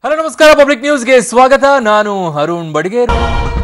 Hello ನಮಸ್ಕಾರ public ನ್ಯೂಸ್ಗೆ ಸ್ವಾಗತ ನಾನು ಅರುಣ್ ಬಡಿಗೇರು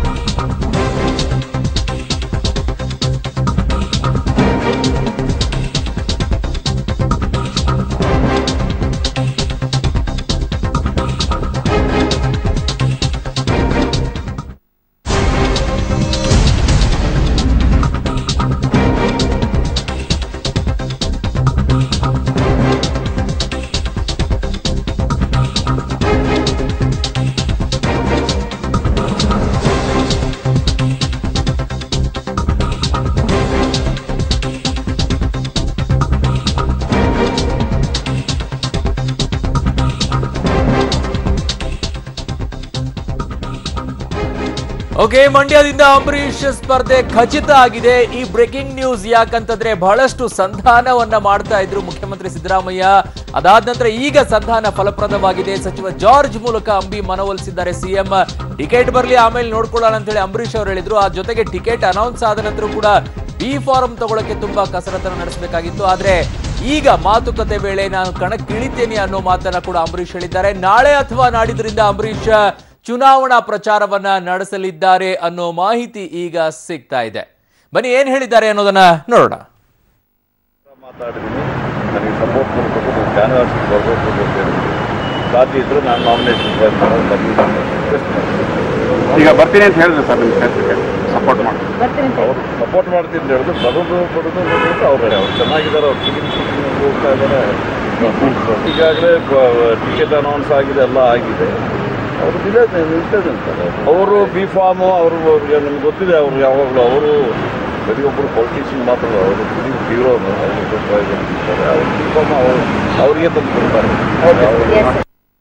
ಓಕೆ ಮಂಡ್ಯದಿಂದ ಅಂಬರೀಶ್ ಸ್ಪರ್ಧೆ ಖಚಿತ ಆಗಿದೆ ಈ ಬ್ರೇಕಿಂಗ್ ನ್ಯೂಸ್ ಯಾಕಂತಂದ್ರೆ ಬಹಳಷ್ಟು ಸಂಧಾನವನ್ನ ಮಾಡ್ತಾ ಇದ್ರು ಮುಖ್ಯಮಂತ್ರಿ ಸಿದ್ದರಾಮಯ್ಯ ಅದಾದ ನಂತರ ಈಗ ಸಂಧಾನ ಫಲಪ್ರದವಾಗಿದೆ ಸಚಿವ ಜಾರ್ಜ್ ಮೂಲಕ ಅಂಬಿ ಮನವೊಲಿಸಿದ್ದಾರೆ ಸಿಎಂ ಟಿಕೆಟ್ ಬರಲಿ ಆಮೇಲೆ ನೋಡ್ಕೊಳ್ಳೋಣ ಅಂತ ಹೇಳಿ ಅಂಬರೀಶ್ ಅವರು ಹೇಳಿದ್ರು ಆ ಜೊತೆಗೆ ಟಿಕೆಟ್ ಅನೌನ್ಸ್ ಆದ ನಂತರ ಕೂಡ ಬಿ ಫಾರಂ ತಗೊಳಕ್ಕೆ ತುಂಬಾ ಕಸರತ್ತನ್ನು ನಡೆಸಬೇಕಾಗಿತ್ತು ಆದ್ರೆ ಈಗ ಮಾತುಕತೆ ವೇಳೆ ನಾನು ಕಣಕ್ಕಿಳಿತೇನೆ ಅನ್ನೋ ಮಾತನ್ನ ಕೂಡ ಅಂಬರೀಶ್ ಹೇಳಿದ್ದಾರೆ ನಾಳೆ ಅಥವಾ ನಾಡಿದ್ರಿಂದ ಅಂಬರೀಶ್ ಚುನಾವಣಾ ಪ್ರಚಾರವನ್ನ ನಡೆಸಲಿದ್ದಾರೆ ಅನ್ನೋ ಮಾಹಿತಿ ಈಗ ಸಿಗ್ತಾ ಇದೆ ಬನ್ನಿ ಏನ್ ಹೇಳಿದ್ದಾರೆ ಅನ್ನೋದನ್ನ ನೋಡೋಣ ಮಾತಾಡಿದ್ದೀನಿ ನನಗೆ ಸಪೋರ್ಟ್ ಕೊಡಬೇಕು ನೀವು ಕ್ಯಾನ್ವಾಸಿಗೆ ಬರಬೇಕು ಅಂತ ಹೇಳಿದ್ರು ಸಾಧ್ಯ ಇದ್ದರೆ ನಾನು ನಾಮಿನೇಷನ್ ಫೈಲ್ ಮಾಡೋದು ಬನ್ನಿ ನಾನು ರಿಕ್ವೆಸ್ಟ್ ಮಾಡ್ತೀನಿ ಈಗ ಬರ್ತೀನಿ ಅಂತ ಹೇಳಿದ್ರು ಸರ್ ನಿಮ್ಮ ಕ್ಷೇತ್ರಕ್ಕೆ ಸಪೋರ್ಟ್ ಮಾಡಿ ಅವರು ಸಪೋರ್ಟ್ ಮಾಡ್ತೀನಿ ಅಂತ ಹೇಳಿದ್ರು ಬರೋದು ಬರೋದು ಬರೋದು ಅವರೇ ಅವ್ರು ಚೆನ್ನಾಗಿದ್ದಾರೆ ಅವ್ರು ಟಿಕೆಟ್ ಹೋಗ್ತಾ ಇದ್ದಾರೆ ಈಗಾಗಲೇ ಟಿಕೆಟ್ ಅನೌನ್ಸ್ ಆಗಿದೆ ಎಲ್ಲ ಆಗಿದೆ ಅವರು ಇದೆ ನಿಲ್ತದೆ ಅಂತಾರೆ ಅವರು ಬಿ ಫಾರ್ಮು ಅವರು ಅವ್ರಿಗೆ ನಮ್ಗೆ ಗೊತ್ತಿದೆ ಅವರು ಯಾವಾಗಲೂ ಅವರು ಬರೀ ಒಬ್ಬರು ಪೊಲಿಟಿಷಿಯನ್ ಮಾತ್ರ ಅವರು ಬರೀ ಹೀರೋ ಅವರು ಬಿ ಫಾರ್ಮ್ ಅವರು ಅವರಿಗೆ ತಂದು ಕೊಡ್ತಾರೆ ಅವ್ರು-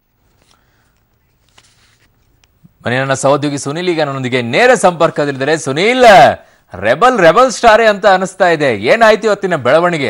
ಬನ್ನಿ ನನ್ನ ಸಹೋದ್ಯೋಗಿ ಸುನಿಲ್ ಈಗ ನನ್ನೊಂದಿಗೆ ನೇರ ಸಂಪರ್ಕದಲ್ಲಿದ್ದಾರೆ ಸುನೀಲ್ ರೆಬಲ್ ರೆಬಲ್ ಸ್ಟಾರೇ ಅಂತ ಅನಿಸ್ತಾ ಇದೆ ಏನಾಯ್ತು ಇವತ್ತಿನ ಬೆಳವಣಿಗೆ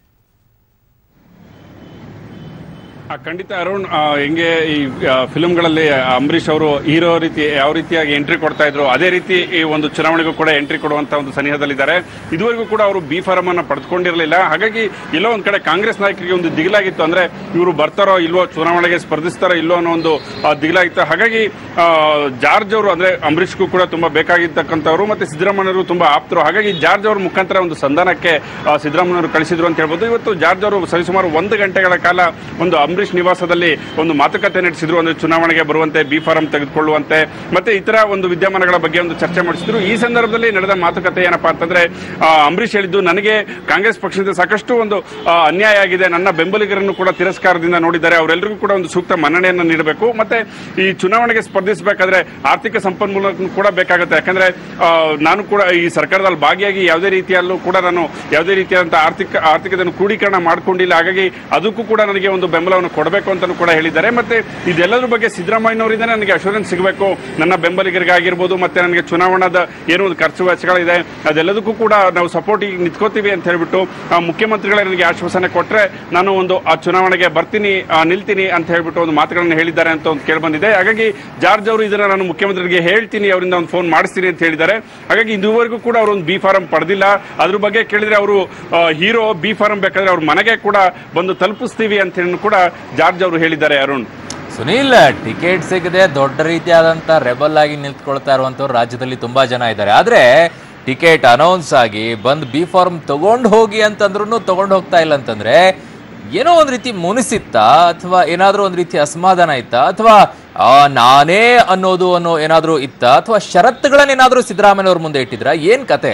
ಆ, ಖಂಡಿತ ಅರುಣ್ ಆ, ಹೆಂಗೆ ಈ ಆ, ಫಿಲ್ಮ್ಗಳಲ್ಲಿ ಅಂಬರೀಷ್ ಅವರು ಹೀರೋ ರೀತಿ ಯಾವ ರೀತಿಯಾಗಿ ಎಂಟ್ರಿ ಕೊಡ್ತಾ ಇದ್ರು ಅದೇ ರೀತಿ ಈ ಒಂದು ಚುನಾವಣೆಗೂ ಕೂಡ ಎಂಟ್ರಿ ಕೊಡುವಂತ ಒಂದು ಸನಿಹದಲ್ಲಿದ್ದಾರೆ ಇದುವರೆಗೂ ಕೂಡ ಅವರು ಬಿ ಫಾರಂ ಅನ್ನ ಪಡೆದುಕೊಂಡಿರಲಿಲ್ಲ ಹಾಗಾಗಿ ಎಲ್ಲೋ ಒಂದ್ ಕಡೆ ಕಾಂಗ್ರೆಸ್ ನಾಯಕರಿಗೆ ಒಂದು ದಿಗಿಲಾಗಿತ್ತು ಅಂದ್ರೆ ಇವರು ಬರ್ತಾರೋ ಇಲ್ವೋ ಚುನಾವಣೆಗೆ ಸ್ಪರ್ಧಿಸ್ತಾರೋ ಇಲ್ವೋ ಅನ್ನೋ ಒಂದು ಆ, ದಿಗಿಲಾಗಿತ್ತು ಹಾಗಾಗಿ ಆ, ಜಾರ್ಜ್ ಅವರು ಅಂದ್ರೆ ಅಂಬರೀಷ್ಗೂ ಕೂಡ ತುಂಬಾ ಬೇಕಾಗಿರ್ತಕ್ಕಂಥವ್ರು ಮತ್ತೆ ಸಿದ್ದರಾಮಯ್ಯವರು ತುಂಬಾ ಆಪ್ತರು ಹಾಗಾಗಿ ಜಾರ್ಜ್ ಅವರ ಮುಖಾಂತರ ಒಂದು ಸಂಧಾನಕ್ಕೆ ಆ, ಸಿದ್ದರಾಮಯ್ಯವರು ಕಳಿಸಿದ್ರು ಅಂತ ಹೇಳ್ಬೋದು ಇವತ್ತು ಜಾರ್ಜ್ ಅವರು ಸರಿಸುಮಾರು ಒಂದು ಗಂಟೆಗಳ ಕಾಲ ಒಂದು ಅಂಬರೀಷ್ ನಿವಾಸದಲ್ಲಿ ಒಂದು ಮಾತುಕತೆ ನಡೆಸಿದ್ರು ಅಂದ್ರೆ ಚುನಾವಣೆಗೆ ಬರುವಂತೆ ಬಿ ಫಾರಂ ತೆಗೆದುಕೊಳ್ಳುವಂತೆ ಮತ್ತೆ ಇತರ ಒಂದು ವಿದ್ಯಮಾನಗಳ ಬಗ್ಗೆ ಒಂದು ಚರ್ಚೆ ಮಾಡಿಸಿದ್ರು ಈ ಸಂದರ್ಭದಲ್ಲಿ ನಡೆದ ಮಾತುಕತೆ ಏನಪ್ಪಾ ಅಂತಂದ್ರೆ ಆ, ಅಂಬರೀಷ್ ಹೇಳಿದ್ದು ನನಗೆ ಕಾಂಗ್ರೆಸ್ ಪಕ್ಷದಿಂದ ಸಾಕಷ್ಟು ಒಂದು ಆ, ಅನ್ಯಾಯ ಆಗಿದೆ ನನ್ನ ಬೆಂಬಲಿಗರನ್ನು ಕೂಡ ತಿರಸ್ಕಾರದಿಂದ ನೋಡಿದ್ದಾರೆ ಅವರೆಲ್ಲರಿಗೂ ಕೂಡ ಒಂದು ಸೂಕ್ತ ಮನ್ನಣೆಯನ್ನು ನೀಡಬೇಕು ಮತ್ತೆ ಈ ಚುನಾವಣೆಗೆ ಸ್ಪರ್ಧಿಸಬೇಕಾದ್ರೆ ಆರ್ಥಿಕ ಸಂಪನ್ಮೂಲ ಕೂಡ ಬೇಕಾಗುತ್ತೆ ಯಾಕಂದ್ರೆ ಆ, ನಾನು ಕೂಡ ಈ ಸರ್ಕಾರದಲ್ಲಿ ಭಾಗಿಯಾಗಿ ಯಾವುದೇ ರೀತಿಯಲ್ಲೂ ಕೂಡ ನಾನು ಯಾವುದೇ ರೀತಿಯಾದಂತಹ ಆರ್ಥಿಕ ಆರ್ಥಿಕತೆಯನ್ನು ಕ್ರೋಢೀಕರಣ ಮಾಡ್ಕೊಂಡಿಲ್ಲ ಹಾಗಾಗಿ ಅದಕ್ಕೂ ಕೂಡ ನನಗೆ ಒಂದು ಬೆಂಬಲವನ್ನು ಕೊಡಬೇಕು ಅಂತಾನು ಕೂಡ ಹೇಳಿದ್ದಾರೆ ಮತ್ತೆ ಇದೆಲ್ಲದ್ರ ಬಗ್ಗೆ ಸಿದ್ದರಾಮಯ್ಯನವರಿಂದ ನನಗೆ ಅಶೂರೆನ್ಸ್ ಸಿಗಬೇಕು ನನ್ನ ಬೆಂಬಲಿಗರಿಗಾಗಿರ್ಬೋದು ಮತ್ತೆ ನನಗೆ ಚುನಾವಣಾದ ಏನು ಒಂದು ಖರ್ಚು ವೆಚ್ಚಗಳಿದೆ ಅದೆಲ್ಲದಕ್ಕೂ ಕೂಡ ನಾವು ಸಪೋರ್ಟ್ ಈಗ ನಿಂತ್ಕೋತೀವಿ ಅಂತ ಹೇಳ್ಬಿಟ್ಟು ಆ, ಮುಖ್ಯಮಂತ್ರಿಗಳೇ ನನಗೆ ಆಶ್ವಾಸನೆ ಕೊಟ್ಟರೆ ನಾನು ಒಂದು ಆ ಚುನಾವಣೆಗೆ ಬರ್ತೀನಿ ಆ, ನಿಲ್ತೀನಿ ಅಂತ ಹೇಳ್ಬಿಟ್ಟು ಒಂದು ಮಾತುಗಳನ್ನು ಹೇಳಿದ್ದಾರೆ ಅಂತ ಒಂದು ಕೇಳಿ ಬಂದಿದೆ ಹಾಗಾಗಿ ಜಾರ್ಜ್ ಅವರು ಇದನ್ನ ನಾನು ಮುಖ್ಯಮಂತ್ರಿಗೆ ಹೇಳ್ತೀನಿ ಅವರಿಂದ ಒಂದು ಫೋನ್ ಮಾಡಿಸ್ತೀನಿ ಅಂತ ಹೇಳಿದ್ದಾರೆ ಹಾಗಾಗಿ ಇದುವರೆಗೂ ಕೂಡ ಅವರು ಒಂದು ಬಿ ಫಾರಂ ಪಡೆದಿಲ್ಲ ಅದ್ರ ಬಗ್ಗೆ ಕೇಳಿದ್ರೆ ಅವರು ಹೀರೋ ಬಿ ಫಾರಂ ಬೇಕಾದ್ರೆ ಅವ್ರ ಮನೆಗೆ ಕೂಡ ಬಂದು ತಲುಪಿಸ್ತೀವಿ ಅಂತ ಹೇಳಿ ಕೂಡ ಜಾರ್ಜ್ ಅವರು ಹೇಳಿದ್ದಾರೆ ಅರುಣ್ ಸುನೀಲ್ ಟಿಕೆಟ್ ಸಿಗದೆ ದೊಡ್ಡ ರೀತಿಯಾದಂತ ರೆಬಲ್ ಆಗಿ ನಿಂತ್ಕೊಳ್ತಾ ಇರುವಂತವ್ರು ರಾಜ್ಯದಲ್ಲಿ ತುಂಬಾ ಜನ ಇದ್ದಾರೆ ಆದ್ರೆ ಟಿಕೆಟ್ ಅನೌನ್ಸ್ ಆಗಿ ಬಂದ್ ಬಿ ಫಾರ್ಮ್ ತಗೊಂಡು ಹೋಗಿ ಅಂತಂದ್ರೂ ತಗೊಂಡು ಹೋಗ್ತಾ ಇಲ್ಲ ಅಂತಂದ್ರೆ ಏನೋ ಒಂದ್ ರೀತಿ ಮುನಿಸಿತ್ತಾ ಅಥವಾ ಏನಾದ್ರೂ ಒಂದ್ ರೀತಿ ಅಸಮಾಧಾನ ಇತ್ತಾ ಅಥವಾ ಆ, ನಾನೇ ಅನ್ನೋದು ಅನ್ನೋ ಏನಾದ್ರೂ ಇತ್ತ ಅಥವಾ ಷರತ್ತುಗಳನ್ನೇನಾದ್ರೂ ಸಿದ್ದರಾಮಯ್ಯ ಅವ್ರ ಮುಂದೆ ಇಟ್ಟಿದ್ರ ಏನ್ ಕತೆ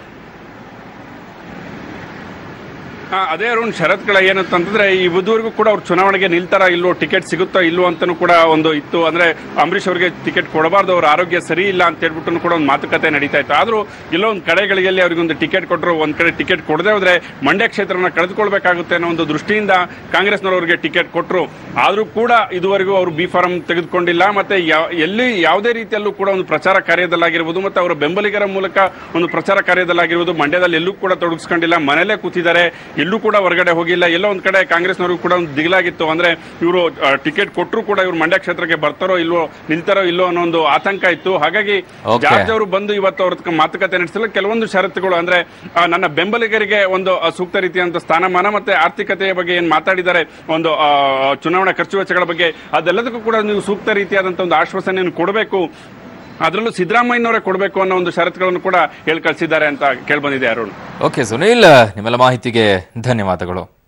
ಆ, ಅದೇ ಅರುಣ್ ಷರತ್ಗಳ ಏನಂತಂದ್ರೆ ಈ ಇದುವರೆಗೂ ಕೂಡ ಅವ್ರು ಚುನಾವಣೆಗೆ ನಿಲ್ತಾರ ಇಲ್ವೋ ಟಿಕೆಟ್ ಸಿಗುತ್ತೋ ಇಲ್ವೋ ಅಂತಾನು ಕೂಡ ಒಂದು ಇತ್ತು ಅಂದ್ರೆ ಅಂಬರೀಷ್ ಅವರಿಗೆ ಟಿಕೆಟ್ ಕೊಡಬಾರ್ದು ಅವ್ರ ಆರೋಗ್ಯ ಸರಿ ಇಲ್ಲ ಅಂತ ಹೇಳ್ಬಿಟ್ಟು ಕೂಡ ಒಂದು ಮಾತುಕತೆ ನಡೀತಾ ಇತ್ತು ಆದ್ರೂ ಎಲ್ಲೋ ಒಂದು ಕಡೆಗಳಿಗೆ ಅವ್ರಿಗೆ ಒಂದು ಟಿಕೆಟ್ ಕೊಟ್ಟರು ಒಂದ್ ಕಡೆ ಟಿಕೆಟ್ ಕೊಡದೆ ಹೋದ್ರೆ ಮಂಡ್ಯ ಕ್ಷೇತ್ರನ ಕಳೆದುಕೊಳ್ಬೇಕಾಗುತ್ತೆ ಅನ್ನೋ ಒಂದು ದೃಷ್ಟಿಯಿಂದ ಕಾಂಗ್ರೆಸ್ನವರಿಗೆ ಟಿಕೆಟ್ ಕೊಟ್ಟರು ಆದ್ರೂ ಕೂಡ ಇದುವರೆಗೂ ಅವರು ಬಿ ಫಾರಂ ತೆಗೆದುಕೊಂಡಿಲ್ಲ ಮತ್ತೆ ಯಾ- ಎಲ್ಲಿ ಯಾವುದೇ ರೀತಿಯಲ್ಲೂ ಕೂಡ ಒಂದು ಪ್ರಚಾರ ಕಾರ್ಯದಲ್ಲಾಗಿರ್ಬೋದು ಮತ್ತೆ ಅವರ ಬೆಂಬಲಿಗರ ಮೂಲಕ ಒಂದು ಪ್ರಚಾರ ಕಾರ್ಯದಲ್ಲಾಗಿರ್ಬೋದು ಮಂಡ್ಯದಲ್ಲಿ ಎಲ್ಲೂ ಕೂಡ ತೊಡಗಿಸ್ಕೊಂಡಿಲ್ಲ ಮನೆಯಲ್ಲೇ ಕೂತಿದ್ದಾರೆ ಎಲ್ಲೂ ಕೂಡ ಹೊರಗಡೆ ಹೋಗಿಲ್ಲ ಎಲ್ಲೋ ಒಂದ್ ಕಡೆ ಕಾಂಗ್ರೆಸ್ನವ್ರಿಗೂ ಕೂಡ ಒಂದು ದಿಗಿಲಾಗಿತ್ತು ಅಂದ್ರೆ ಇವರು ಟಿಕೆಟ್ ಕೊಟ್ಟರು ಕೂಡ ಇವ್ರು ಮಂಡ್ಯ ಕ್ಷೇತ್ರಕ್ಕೆ ಬರ್ತಾರೋ ಇಲ್ವೋ ನಿಲ್ತಾರೋ ಇಲ್ಲೋ ಅನ್ನೋ ಒಂದು ಆತಂಕ ಇತ್ತು ಹಾಗಾಗಿ Okay. ಜಾರ್ಜ್ ಅವರು ಬಂದು ಇವತ್ತು ಅವ್ರ ಹತ್ರ ಮಾತುಕತೆ ನಡೆಸಲು ಕೆಲವೊಂದು ಷರತ್ತುಗಳು ಅಂದ್ರೆ ಆ, ನನ್ನ ಬೆಂಬಲಿಗರಿಗೆ ಒಂದು ಆ, ಸೂಕ್ತ ರೀತಿಯಂತ ಸ್ಥಾನಮಾನ ಮತ್ತೆ ಆರ್ಥಿಕತೆಯ ಬಗ್ಗೆ ಏನ್ ಮಾತಾಡಿದ್ದಾರೆ ಒಂದು ಆ, ಚುನಾವಣಾ ಖರ್ಚು ವೆಚ್ಚಗಳ ಬಗ್ಗೆ ಅದೆಲ್ಲದಕ್ಕೂ ಕೂಡ ನೀವು ಸೂಕ್ತ ರೀತಿಯಾದಂತ ಒಂದು ಆಶ್ವಾಸನೆಯನ್ನು ಕೊಡಬೇಕು ಅದರಲ್ಲೂ ಸಿದ್ದರಾಮಯ್ಯನವರೇ ಕೊಡಬೇಕು ಅನ್ನೋ ಒಂದು ಷರತ್ತುಗಳನ್ನು ಕೂಡ ಹೇಳಿ ಕಳಿಸಿದ್ದಾರೆ ಅಂತ ಕೇಳ್ಬಂದಿದೆ ಅರುಣ್ ಓಕೆ ಸುನೀಲ್ ನಿಮ್ಮೆಲ್ಲ ಮಾಹಿತಿಗೆ ಧನ್ಯವಾದಗಳು